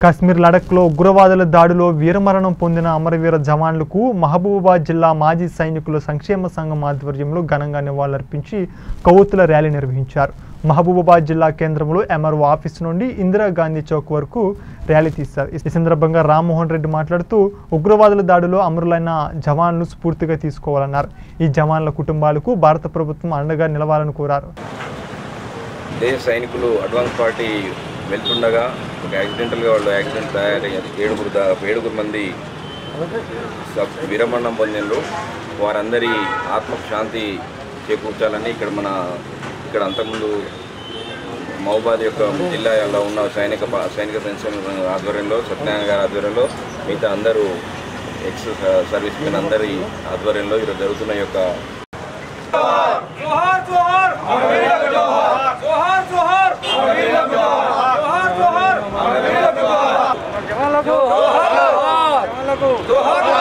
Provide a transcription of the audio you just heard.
కశ్మీర్ లడఖ్లో ఉగ్రవాదుల దాడిలో వీరమరణం పొందిన అమరవీర జవాన్లకు మహబూబాబాద్ జిల్లా మాజీ సైనికుల సంక్షేమ సంఘం ఆధ్వర్యంలో ఘనంగా నివాళులర్పించి కొవ్వొత్తుల ర్యాలీ నిర్వహించారు మహబూబాబాద్ జిల్లా కేంద్రంలో ఎంఆర్ఓ ఆఫీస్ నుండి ఇందిరాగాంధీ చౌక్ వరకు ర్యాలీ తీశారు ఈ సందర్భంగా రామ్మోహన్ రెడ్డి మాట్లాడుతూ ఉగ్రవాదుల దాడిలో అమరులైన జవాన్లు స్ఫూర్తిగా తీసుకోవాలన్నారు ఈ జవాన్ల కుటుంబాలకు భారత ప్రభుత్వం అండగా నిలవాలని కోరారు దేశ సైనికులు అడ్వాన్స్ పార్టీ వెళ్తుండగా ఒక యాక్సిడెంటల్గా వాళ్ళు యాక్సిడెంట్ తయారయ్యారు ఏడుగురు దా ఏడుగురు మంది సబ్ విరమరణం పొందిండ్రు వారందరి ఆత్మకు శాంతి చేకూర్చాలని ఇక్కడ మన ఇక్కడ అంతకుముందు మహబాద్ యొక్క జిల్లాలో ఉన్న సైనిక ప- సైనిక సంస్థల ఆధ్వర్యంలో సత్యనారాయణ గారి ఆధ్వర్యంలో మిగతా అందరూ ఎక్స్ సర్వీస్ మెన్ అందరి ఆధ్వర్యంలో ఈరోజు జరుగుతున్న ఈ యొక్క जोहार जोहार जोहार जोहार जोहार जोहार जोहार जोहार